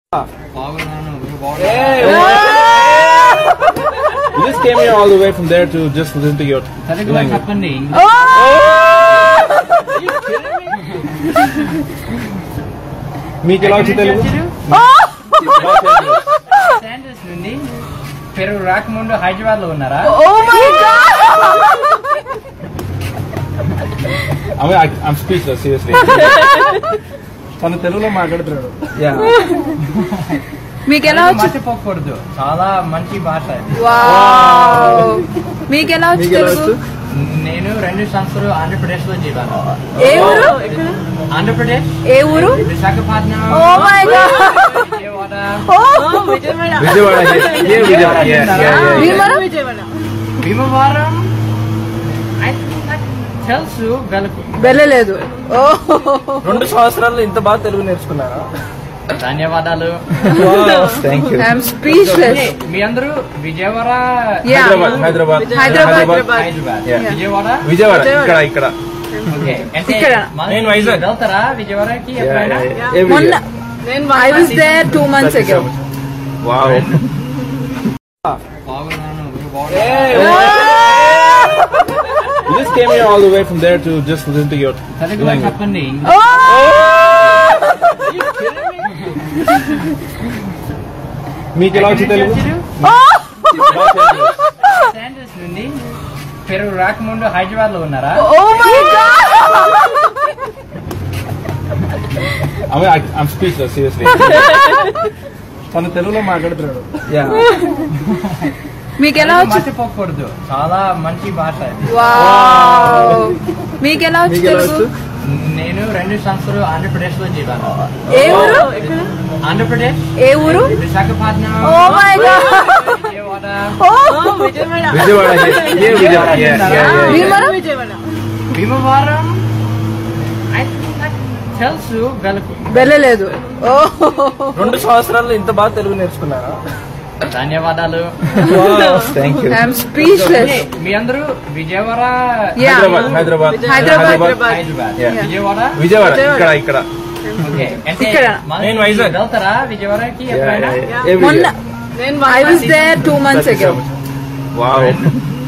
You just came here all the way from there to just listen to your తెలుగులో language. చెప్పండి మీకు ఎలా వచ్చి తెలుగు శాండల్స్ నుండి పెరుగు రాకముందు హైదరాబాద్ లో ఉన్నారా I mean, I, I'm speechless, seriously. తను తెలుగులో మాట్లాడుతున్నాడు మీకు ఎలా తెలుగు వచ్చు మర్చిపోకూడదు చాలా మంచి భాష ఇది వావ్ మీకు ఎలా వచ్చు మీకు ఎలా తెలుగు వచ్చు? నేను రెండు సంవత్సరాలు ఆంధ్రప్రదేశ్ లో జీవాను ఏ ఊరు ఆంధ్రప్రదేశ్ ఏ ఊరు Visakhapatnam oh my god Vijayawada Vijayawada yeah, Vijayawada yeah, yeah, yeah, yeah. Bhimavaram Bhimavaram I think నాకు తెలుసు గలుపు వెళ్ళలేదు ఓ రెండు సంవత్సరాల్లో ఇంత బాగా తెలుగు నేర్చుకున్నారా ధన్యవాదాలు Thank you. I'm speechless Okay, మీ అందరూ విజయవాడ Yeah. హైదరాబాద్ హైదరాబాద్ హైదరాబాద్. హైదరాబాద్ Yeah. విజయవాడ విజయవాడ ఇక్కడ ఇక్కడ ఓకే అంటే ఇక్కడ. మన- నేను వైజాగ్. వెళ్తారా విజయవాడకి Yeah, ఎప్పుడైనా yeah, yeah. Every మొన్న year. I was there two months ago Wow. బాగున్నాను You just came here all the way from there to just listen to your తెలుగులో language. చెప్పండి మీకు ఎలా వచ్చి తెలుగు శాండల్స్ నుండి పెరుగు రాకముందు హైదరాబాద్ లో ఉన్నారా oh my god I mean, I, I'm speechless, seriously. తను తెలుగులో మాట్లాడుతున్నాడు మీకు ఎలా తెలుగు వచ్చు మర్చిపోకూడదు చాలా మంచి భాష ఇది వావ్ మీకు ఎలా వచ్చు మీకు ఎలా తెలుగు వచ్చు? నేను రెండు సంవత్సరాలు ఆంధ్రప్రదేశ్ లో జీవాను ఏ ఊరు ఆంధ్రప్రదేశ్ ఏ ఊరు Visakhapatnam oh my god Vijayawada Vijayawada yeah, Vijayawada yeah, yeah, yeah, yeah. Bhimavaram Bhimavaram I think నాకు తెలుసు గలుపు వెళ్ళలేదు ఓ రెండు సంవత్సరాల్లో ఇంత బాగా తెలుగు నేర్చుకున్నారా ధన్యవాదాలు Thank you. I'm speechless Okay, మీ అందరూ విజయవాడ Yeah. హైదరాబాద్ హైదరాబాద్ హైదరాబాద్. హైదరాబాద్ Yeah. విజయవాడ విజయవాడ ఇక్కడ ఇక్కడ ఓకే అంటే ఇక్కడ. మన- నేను వైజాగ్. వెళ్తారా విజయవాడకి Yeah, ఎప్పుడైనా yeah, yeah. Every మొన్న year. I was there two months ago Wow.